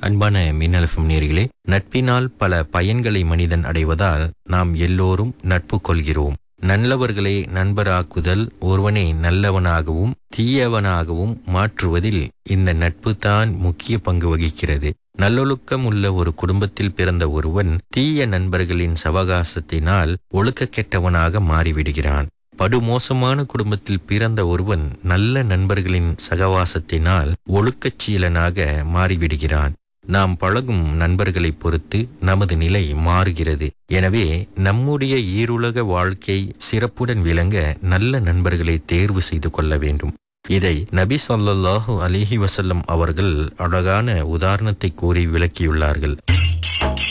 அன்பான மின்னலஃபம் நேர்களே நட்பினால் பல பயன்களை மனிதன் அடைவதால் நாம் எல்லோரும் நட்பு கொள்கிறோம் நல்லவர்களை நண்பராக்குதல் ஒருவனை நல்லவனாகவும் தீயவனாகவும் மாற்றுவதில் இந்த நட்பு தான் முக்கிய பங்கு வகிக்கிறது நல்லொழுக்கம் உள்ள ஒரு குடும்பத்தில் பிறந்த ஒருவன் தீய நண்பர்களின் சவகாசத்தினால் ஒழுக்க கெட்டவனாக மாறிவிடுகிறான் படுமோசமான குடும்பத்தில் பிறந்த ஒருவன் நல்ல நண்பர்களின் சகவாசத்தினால் ஒழுக்கச்சீலனாக மாறிவிடுகிறான் நாம் பழகும் நண்பர்களைப் பொறுத்து நமது நிலை மாறுகிறது எனவே நம்முடைய ஈருலக வாழ்க்கை சிறப்புடன் விளங்க நல்ல நண்பர்களை தேர்வு செய்து கொள்ள வேண்டும் இதை நபி ஸல்லல்லாஹு அலிஹி வசல்லம் அவர்கள் அழகான உதாரணத்தை கூறி விளக்கியுள்ளார்கள்